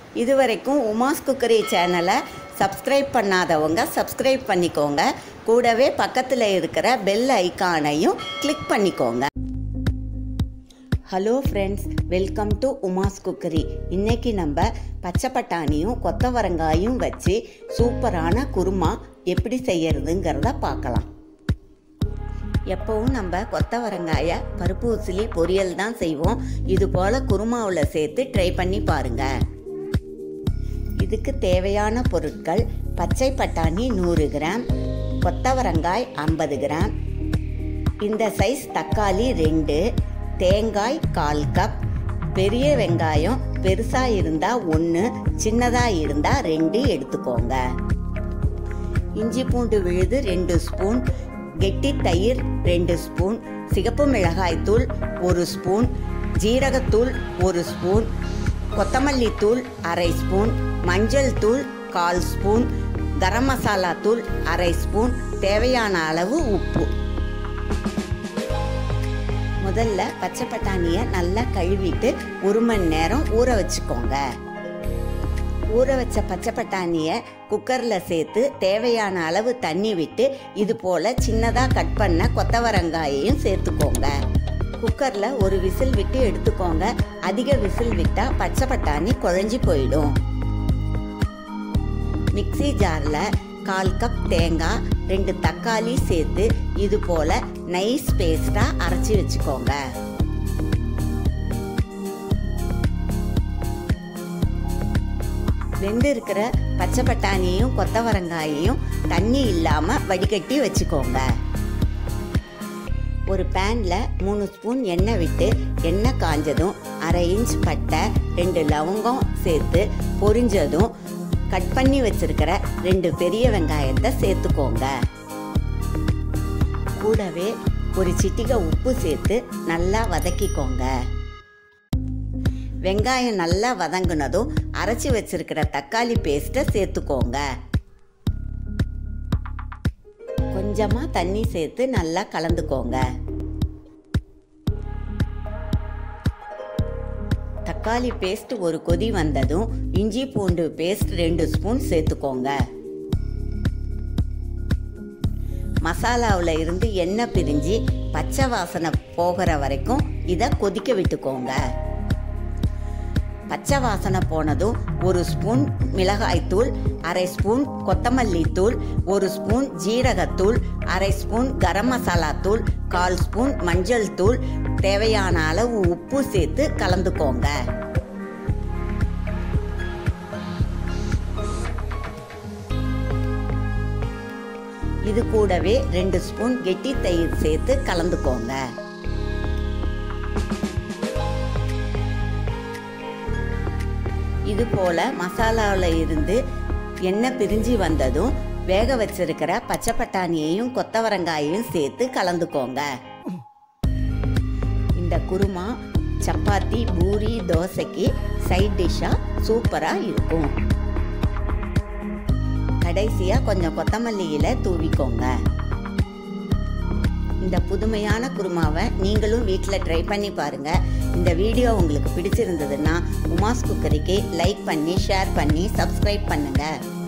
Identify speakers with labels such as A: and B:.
A: இதுவரைக்கும் உமாஸ் குக்கரி சேனலை சப்ஸ்கிரைப் பண்ணாதவங்க சப்ஸ்கிரைப் பண்ணிக்கோங்க கூடவே பக்கத்தில் இருக்கிற பெல் ஐகானையும் கிளிக் பண்ணிக்கோங்க hello friends welcome to Uma's cookery இன்னைக்கு நம்ம பச்சை பட்டாணியும் கொத்தவரங்காயும் வச்சு சூப்பரான குருமா எப்படி செய்யறதுங்கிறத பார்க்கலாம் எப்பவும் நம்ம கொத்தவரங்காய பருப்பு உசிலி பொரியல் தான் செய்வோம் இது போல் குருமாவில் சேர்த்து ட்ரை பண்ணி பாருங்க இதுக்கு தேவையான பொருட்கள் பச்சை பட்டாணி நூறு கிராம் கொத்தவரங்காய் ஐம்பது கிராம் இந்த சைஸ் தக்காளி ரெண்டு தேங்காய் கால் கப் பெரிய வெங்காயம் பெருசாக இருந்தால் ஒன்று சின்னதாக இருந்தால் ரெண்டு எடுத்துக்கோங்க இஞ்சி பூண்டு விழுது ரெண்டு ஸ்பூன் கெட்டி தயிர் ரெண்டு ஸ்பூன் சிகப்பு மிளகாய் தூள் ஒரு ஸ்பூன் ஜீரகத்தூள் ஒரு ஸ்பூன் கொத்தமல்லி தூள் அரை ஸ்பூன் மஞ்சள் தூள் கால் ஸ்பூன் கரம் மசாலா தூள் அரை ஸ்பூன் தேவையான அளவு உப்பு முதல்ல பச்சை பட்டாணியை நல்லா கழுவிட்டு ஒரு மணி நேரம் ஊற வச்சுக்கோங்க ஊற வச்ச பச்சை பட்டாணியை குக்கரில் சேர்த்து தேவையான அளவு தண்ணி விட்டு இது போல் சின்னதாக கட் பண்ண கொத்தவரங்காயையும் சேர்த்துக்கோங்க குக்கரில் ஒரு விசில் விட்டு எடுத்துக்கோங்க அதிக விசில் விட்டால் பச்சை பட்டாணி குழஞ்சி போயிடும் மிக்சி ஜாரில் கால் கப் தேங்காய் ரெண்டு தக்காளி சேர்த்து இது போல் நைஸ் பேஸ்ட்டாக அரைச்சி வச்சுக்கோங்க வெந்து இருக்கிற பச்சை பட்டாணியையும் கொத்தவரங்காயையும் தண்ணி இல்லாமல் வடிகட்டி வச்சுக்கோங்க ஒரு பேனில் மூணு ஸ்பூன் எண்ணெய் விட்டு எண்ணெய் காஞ்சதும் அரை இன்ச் பட்டை ரெண்டு லவங்கம் சேர்த்து பொரிஞ்சதும் கட் பண்ணி வச்சிருக்கிற ரெண்டு பெரிய வெங்காயத்தை சேர்த்துக்கோங்க கூடவே ஒரு சிட்டிகை உப்பு சேர்த்து நல்லா வதக்கிக்கோங்க வெங்காயம் நல்லா வதங்கினதும் அரைச்சி வச்சிருக்கிற தக்காளி பேஸ்ட்டை சேர்த்துக்கோங்க கொஞ்சமா தண்ணி சேர்த்து நல்லா கலந்துக்கோங்க தக்காளி பேஸ்ட் ஒரு கொதி வந்ததும் இஞ்சி பூண்டு பேஸ்ட் ரெண்டு ஸ்பூன் சேர்த்துக்கோங்க மசாலாவில் இருந்து எண்ணெய் பிரிஞ்சு பச்சை வாசனை போகிற வரைக்கும் இதை கொதிக்க விட்டுக்கோங்க பச்சை வாசனை போனதும் ஒரு ஸ்பூன் மிளகாய்த்தூள் அரை ஸ்பூன் கொத்தமல்லி தூள் ஒரு ஸ்பூன் ஜீரகத்தூள் அரை ஸ்பூன் கரம் மசாலா தூள் கால் ஸ்பூன் மஞ்சள் தூள் தேவையான அளவு உப்பு சேர்த்து கலந்துக்கோங்க இது கூடவே ரெண்டு ஸ்பூன் கெட்டி தயிர் சேர்த்து கலந்துக்கோங்க இது போல் மசாலாவில் இருந்து எண்ணெய் பிரிஞ்சு வந்ததும் வேக வச்சிருக்கிற பச்சை பட்டாணியையும் கொத்தவரங்காயையும் சேர்த்து கலந்துக்கோங்க இந்த குருமா சப்பாத்தி பூரி தோசைக்கு சைட் டிஷ்ஷாக சூப்பராக இருக்கும் கடைசியாக கொஞ்சம் கொத்தமல்லி இலை தூவிக்கோங்க இந்த புதுமையான குருமாவை நீங்களும் வீட்டில் ட்ரை பண்ணி பாருங்கள் இந்த வீடியோ உங்களுக்கு பிடிச்சிருந்ததுன்னா உமாஸ் குக்கரிக்கு லைக் பண்ணி ஷேர் பண்ணி சப்ஸ்கிரைப் பண்ணுங்கள்